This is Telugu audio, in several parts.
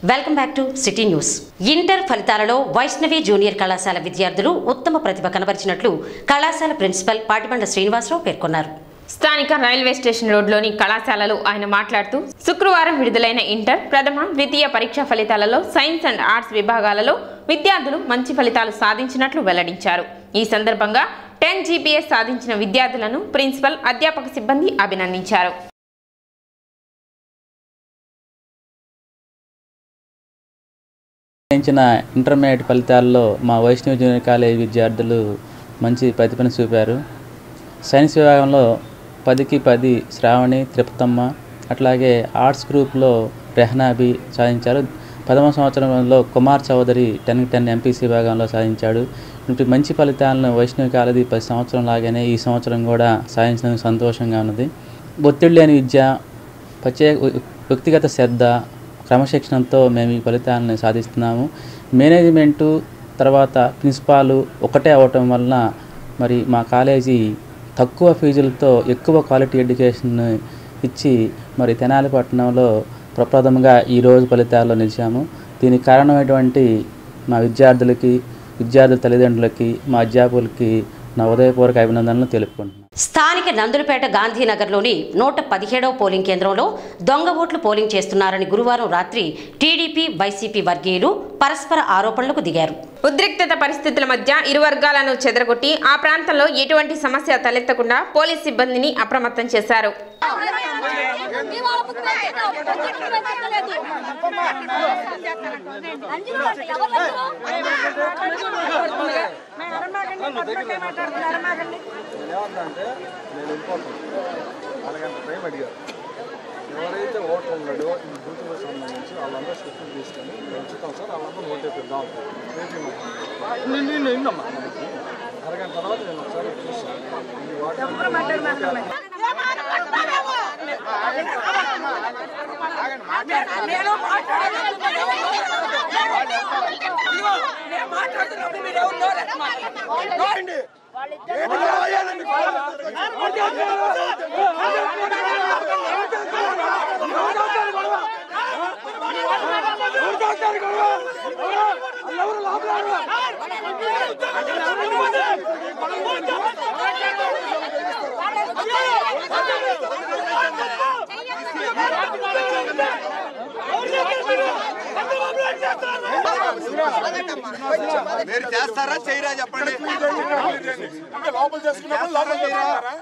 Welcome back to city news inter ఫలితాలలో వైష్ణవి జూనియర్ కళాశాల విద్యార్థులు ఉత్తమ ప్రతిభ కనబరిచినట్లు కళాశాల ప్రిన్సిపల్ పాటిబండ్ల శ్రీనివాసరావు పేర్కొన్నారు స్థానిక రైల్వే స్టేషన్ రోడ్లోని కళాశాలలో ఆయన మాట్లాడుతూ శుక్రవారం విడుదలైన ఇంటర్ ప్రథమ ద్వితీయ పరీక్షా ఫలితాలలో సైన్స్ అండ్ ఆర్ట్స్ విభాగాలలో విద్యార్థులు మంచి ఫలితాలు సాధించినట్లు వెల్లడించారు ఈ సందర్భంగా టెన్ జీపీఎస్ సాధించిన విద్యార్థులను ప్రిన్సిపల్ అధ్యాపక సిబ్బంది అభినందించారు నిర్వహించిన ఇంటర్మీడియట్ ఫలితాల్లో మా వైష్ణవి జూనియర్ కాలేజ్ విద్యార్థులు మంచి ప్రతిభను చూపారు సైన్స్ విభాగంలో పదికి పది శ్రావణి త్రిపతమ్మ అట్లాగే ఆర్ట్స్ గ్రూప్లో రెహనాబి సాధించారు పదవ సంవత్సరంలో Kumar Chowdary ten ten MPC విభాగంలో సాధించాడు ఇటువంటి మంచి ఫలితాలను వైష్ణవి కాలేజీ పది సంవత్సరం లాగానే ఈ సంవత్సరం కూడా సాధించినందుకు సంతోషంగా ఉన్నది ఒత్తిడి లేని విద్య ప్రత్యేక వ్యక్తిగత శ్రద్ధ క్రమశిక్షణతో మేము ఈ ఫలితాలను సాధిస్తున్నాము మేనేజ్మెంటు తర్వాత ప్రిన్సిపాలు ఒకటే అవటం వలన మరి మా కాలేజీ తక్కువ ఫీజులతో ఎక్కువ క్వాలిటీ ఎడ్యుకేషన్ ఇచ్చి మరి తెనాలి పట్టణంలో ప్రప్రథమంగా ఈరోజు ఫలితాల్లో నిలిచాము దీనికి కారణమైనటువంటి మా విద్యార్థులకి విద్యార్థుల తల్లిదండ్రులకి మా అధ్యాపకులకి నా ఉదయపూర్వక అభినందనలు తెలుపుకుంటున్నాను స్థానిక నందులపేట గాంధీనగర్లోని నూట పదిహేడవ పోలింగ్ కేంద్రంలో దొంగ ఓట్లు పోలింగ్ చేస్తున్నారని గురువారం రాత్రి టీడీపీ వైసీపీ వర్గీయులు పరస్పర ఆరోపణలకు దిగారు ఉద్రిక్తత పరిస్థితుల మధ్య ఇరు వర్గాలను చెదరగొట్టి ఆ ప్రాంతంలో ఎటువంటి సమస్య తలెత్తకుండా పోలీస్ సిబ్బందిని అప్రమత్తం చేశారు ఏమందంటే నేను వెళ్ళిపోతాను అరగంట టైం అడిగారు ఎవరైతే ఓటర్ ఉన్నాడో ఈ బూత్కి సంబంధించి వాళ్ళందరూ స్లిప్ తీసుకొని మేము ఉంచుతాం సార్ వాళ్ళందరూ ఓట్ వేపిద్దాం నేను నేను నిన్నమ్మా అరగంట తర్వాత నేను ఒకసారి చూస్తాను ఈ వాటర్ నేను మాట్లాడుతున్నప్పుడు మీరు ఎవరు నోరెత్తమాకండి. మీరు చేస్తారా చేయరా చెప్పండి లోపల చేసుకున్నప్పుడు లోపల చేసుకుంటారా?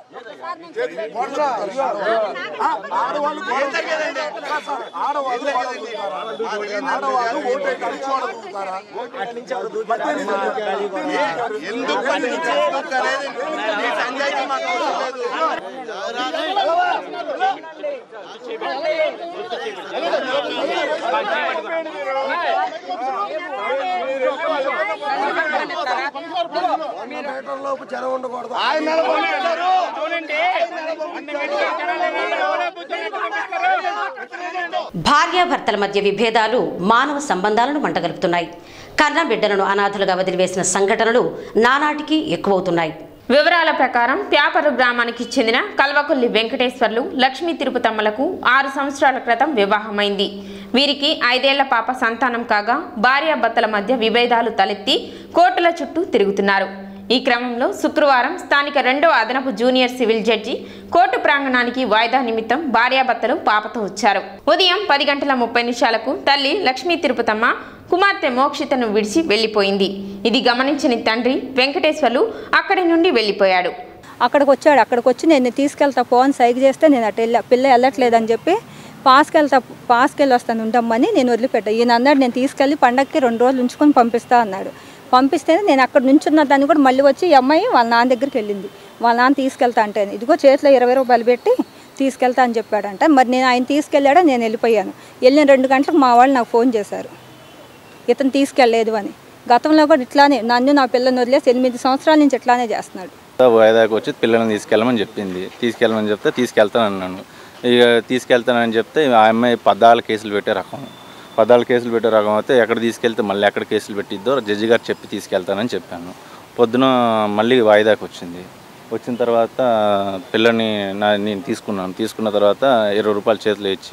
ఆడవాళ్ళు ఏం జరిగేదండి ఆడవాళ్ళు ఆడవాళ్ళు ఓటు వేయడానికి అడిగి అడుగుతారా? ఎందుకు పట్టించుకోలేదు మీ సంజయ్కి మాకు అవసరం లేదు భార్యాభర్తల మధ్య విభేదాలు మానవ సంబంధాలను మంటగలుపుతున్నాయి కన్న బిడ్డలను అనాథలుగా వదిలివేసిన సంఘటనలు నానాటికి ఎక్కువవుతున్నాయి వివరాల ప్రకారం ప్యాపరు గ్రామానికి చెందిన కల్వకొల్లి వెంకటేశ్వర్లు లక్ష్మీ తిరుపతమ్మలకు ఆరు సంవత్సరాల క్రితం వివాహమైంది వీరికి ఐదేళ్ల పాప సంతానం కాగా భార్యాభర్తల మధ్య విభేదాలు తలెత్తి కోర్టుల చుట్టూ తిరుగుతున్నారు ఈ క్రమంలో శుక్రవారం స్థానిక రెండో అదనపు జూనియర్ సివిల్ జడ్జి కోర్టు ప్రాంగణానికి వాయిదా నిమిత్తం భార్యాభర్తలు పాపతో వచ్చారు ఉదయం పది గంటల ముప్పై నిమిషాలకు తల్లి లక్ష్మీ తిరుపతమ్మ కుమార్తె మోక్షితను విడిచి వెళ్లిపోయింది ఇది గమనించిన తండ్రి వెంకటేశ్వర్లు అక్కడి నుండి వెళ్లిపోయాడు అక్కడికి వచ్చాడు అక్కడికి వచ్చి నేను తీసుకెళ్తా ఫోన్ సైగ చేస్తే నేను అటు వెళ్ళా పిల్ల వెళ్ళట్లేదని చెప్పి పాస్కి వెళ్తా పాస్కి వెళ్ళి వస్తాను ఉండమ్మని నేను వదిలిపెట్టా ఈయన అన్నాడు నేను తీసుకెళ్ళి పండగకి రెండు రోజులు ఉంచుకొని పంపిస్తా అన్నాడు పంపిస్తేనే నేను అక్కడ నుంచున్న దాన్ని కూడా మళ్ళీ వచ్చి ఈ అమ్మాయి వాళ్ళ నాన్న దగ్గరికి వెళ్ళింది వాళ్ళ నాన్న తీసుకెళ్తా అంటే ఇదిగో చేతిలో ఇరవై రూపాయలు పెట్టి తీసుకెళ్తా అని చెప్పాడంట మరి నేను ఆయన తీసుకెళ్ళాడో నేను వెళ్ళిపోయాను వెళ్ళిన రెండు గంటలకు మా వాళ్ళు నాకు ఫోన్ చేశారు ఇతను తీసుకెళ్ళలేదు అని గతంలో కూడా ఇట్లానే నన్ను నా పిల్లని వదిలేసి ఎనిమిది సంవత్సరాల నుంచి ఇట్లానే చేస్తున్నాడు వాయిదాకి వచ్చి పిల్లల్ని తీసుకెళ్ళమని చెప్పింది తీసుకెళ్ళమని చెప్తే తీసుకెళ్తాను అన్నాను ఇక తీసుకెళ్తానని చెప్తే ఆ అమ్మాయి పద్నాలుగు కేసులు పెట్టే రకం పద్నాలుగు కేసులు పెట్టే రకం అయితే ఎక్కడ తీసుకెళ్తే మళ్ళీ ఎక్కడ కేసులు పెట్టిద్దో జడ్జి గారు చెప్పి తీసుకెళ్తానని చెప్పాను పొద్దున మళ్ళీ వాయిదాకి వచ్చింది వచ్చిన తర్వాత పిల్లని నా నేను తీసుకున్నాను తీసుకున్న తర్వాత ఇరవై రూపాయలు చేతిలో ఇచ్చి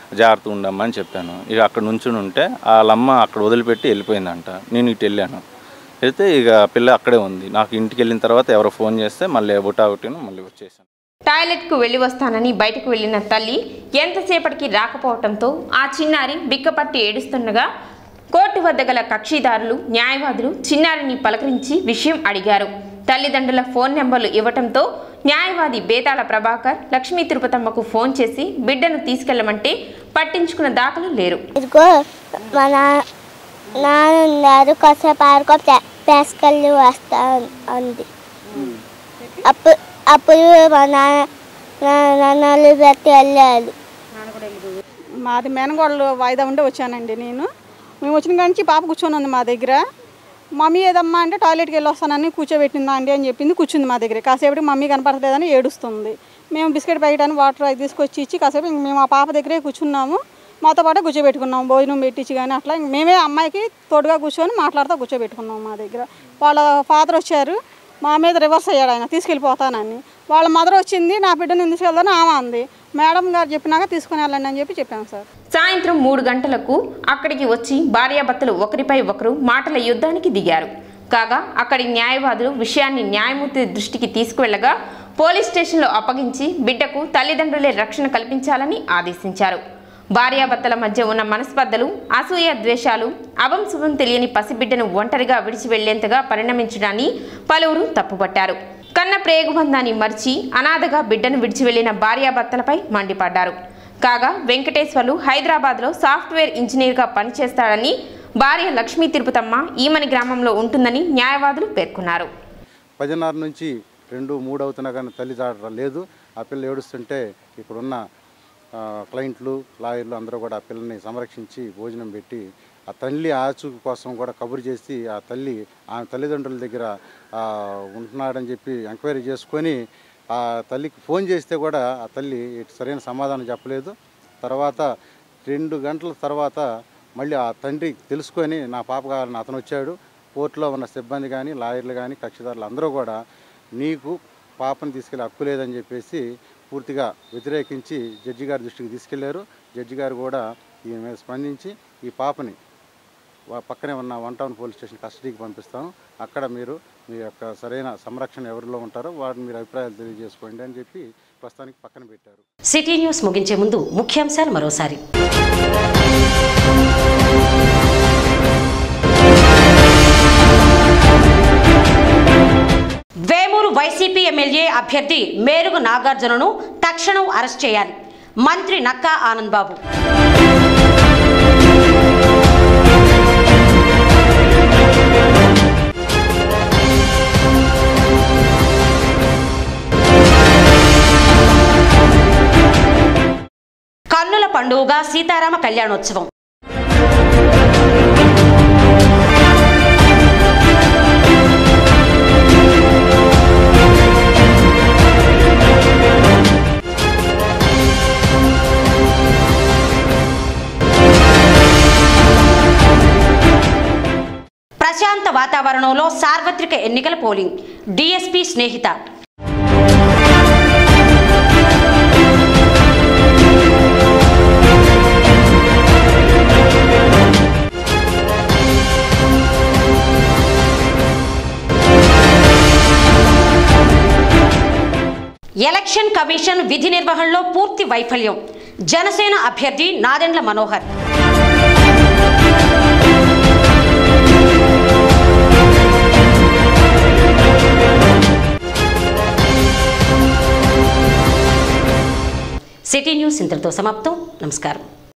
జాగ్రత్తగా ఉండమ్మా అని చెప్పాను ఇక అక్కడ నుంచుని ఉంటే వాళ్ళమ్మ అక్కడ వదిలిపెట్టి వెళ్ళిపోయిందంట నేను ఇటు వెళ్ళాను వెళ్తే ఇక పిల్ల అక్కడే ఉంది నాకు ఇంటికి వెళ్ళిన తర్వాత ఎవరో ఫోన్ చేస్తే మళ్ళీ బుటాబుట్టిను మళ్ళీ వచ్చేసాను టాయిలెట్కు వెళ్ళి వస్తానని బయటకు వెళ్లిన తల్లి ఎంతసేపటికి రాకపోవడంతో ఆ చిన్నారి బిక్కపట్టి ఏడుస్తుండగా కోర్టు వద్ద గల కక్షిదారులు న్యాయవాదులు చిన్నారిని పలకరించి విషయం అడిగారు తల్లిదండ్రుల ఫోన్ నెంబర్లు ఇవ్వటంతో న్యాయవాది బేతాళ ప్రభాకర్ లక్ష్మీ తిరుపతమ్మకు ఫోన్ చేసి బిడ్డను తీసుకెళ్లమంటే పట్టించుకున్న దాఖలు లేరు ఇదిగో మా నా నాన్న ఉన్నారు కాసేపు ఆడుకో పేసుకెళ్ళి వస్తా అంది అప్పుడు అప్పుడు మా నాన్న నాన్నలు పెట్టి వెళ్ళాడు మాది మేనగోడలు వాయిదా ఉండి వచ్చానండి నేను మేము వచ్చిన కాడి నుంచి పాప కూర్చొని ఉంది మా దగ్గర మమ్మీ ఏదమ్మా అంటే టాయిలెట్కి వెళ్ళి వస్తానని కూర్చోబెట్టిందా అండి అని చెప్పింది కూర్చుంది మా దగ్గర కాసేపటికి మమ్మీ కనపడలేదని ఏడుస్తుంది మేము బిస్కెట్ ప్యాకెట్ అని వాటర్ అది తీసుకొచ్చి ఇచ్చి కాసేపు ఇంక మేము ఆ పాప దగ్గరే కూర్చున్నాము మాతో పాటు కూర్చోబెట్టుకున్నాం భోజనం పెట్టించి కానీ అట్లా ఇంక మేమే అమ్మాయికి తోడుగా కూర్చొని మాట్లాడుతూ కూర్చోబెట్టుకున్నాం మా దగ్గర వాళ్ళ ఫాదర్ వచ్చారు మా మీద రివర్స్ అయ్యాడు ఆయన తీసుకెళ్ళిపోతానని వాళ్ళ మదర్ వచ్చింది నా బిడ్డను తీసుకెళ్తాను ఆమె అంది మేడం గారు చెప్పినాక తీసుకుని వెళ్ళండి అని చెప్పి చెప్పాను సార్ సాయంత్రం మూడు గంటలకు అక్కడికి వచ్చి భార్యాభర్తలు ఒకరిపై ఒకరు మాటల యుద్ధానికి దిగారు కాగా అక్కడి న్యాయవాదులు విషయాన్ని న్యాయమూర్తి దృష్టికి తీసుకువెళ్లగా పోలీస్ స్టేషన్లో అప్పగించి బిడ్డకు తల్లిదండ్రులే రక్షణ కల్పించాలని ఆదేశించారు భార్యాభర్తల మధ్య ఉన్న మనస్పర్ధలు అసూయ ద్వేషాలు అభం శుభం తెలియని పసిబిడ్డను ఒంటరిగా విడిచి వెళ్లేంతగా పరిణమించడాన్ని పలువురు తప్పుపట్టారు కన్న ప్రేగుబంధాన్ని మర్చి అనాథగా బిడ్డను విడిచి వెళ్లిన భార్యాభర్తలపై మండిపడ్డారు కాగా వెంకటేశ్వర్లు హైదరాబాద్లో సాఫ్ట్వేర్ ఇంజనీర్గా పనిచేస్తాడని భార్య లక్ష్మీ తిరుపతమ్మ ఈమని గ్రామంలో ఉంటుందని న్యాయవాదులు పేర్కొన్నారు పదిన్నర నుంచి రెండు మూడు అవుతున్నా కానీ తల్లి జాడ లేదు ఆ పిల్ల ఏడుస్తుంటే ఇక్కడున్న ఆ, క్లయింట్లు లాయర్లు అందరూ కూడా ఆ పిల్లని సంరక్షించి భోజనం పెట్టి ఆ తల్లి ఆచూకు కోసం కూడా కబురు చేసి ఆ తల్లి ఆమె తల్లిదండ్రుల దగ్గర ఆ, ఉంటున్నాడని చెప్పి ఎంక్వైరీ చేసుకొని ఆ తల్లికి ఫోన్ చేస్తే కూడా ఆ తల్లి ఇటు సరైన సమాధానం చెప్పలేదు తర్వాత రెండు గంటల తర్వాత మళ్ళీ ఆ తండ్రి తెలుసుకొని నా పాప కావాలని అతను వచ్చాడు కోర్టులో ఉన్న సిబ్బంది కానీ లాయర్లు కానీ కక్షిదారులు అందరూ కూడా నీకు పాపను తీసుకెళ్ళి హక్కు లేదని చెప్పేసి పూర్తిగా వ్యతిరేకించి జడ్జి గారి దృష్టికి తీసుకెళ్లారు జడ్జి గారు కూడా దీని మీద స్పందించి ఈ పాపని వా- పక్కనే ఉన్న వన్ టౌన్ పోలీస్ స్టేషన్ కస్టడీకి పంపిస్తాను అక్కడ మీరు మీ యొక్క సరైన సంరక్షణ ఎవరిలో ఉంటారో వారిని మీరు అభిప్రాయాలు తెలియజేసుకోండి అని చెప్పి ప్రస్తుతానికి పక్కన పెట్టారు సిటీ న్యూస్ ముగించే ముందు ముఖ్యాంశాలు మరోసారి వేమూరు వైసీపీ ఎమ్మెల్యే అభ్యర్థి మేరుగు నాగార్జునను తక్షణం అరెస్ట్ చేయాలి మంత్రి నక్కా ఆనంద్ బాబు కన్నుల పండుగగా సీతారామ కళ్యాణోత్సవం ప్రశాంత వాతావరణంలో సార్వత్రిక ఎన్నికల polling DSP Snehitha election commission విధి నిర్వహణలో పూర్తి వైఫల్యం జనసేన అభ్యర్థి నాదెండ్ల మనోహర్ సిటీ న్యూస్ ఇంతటితో సమాప్తం నమస్కారం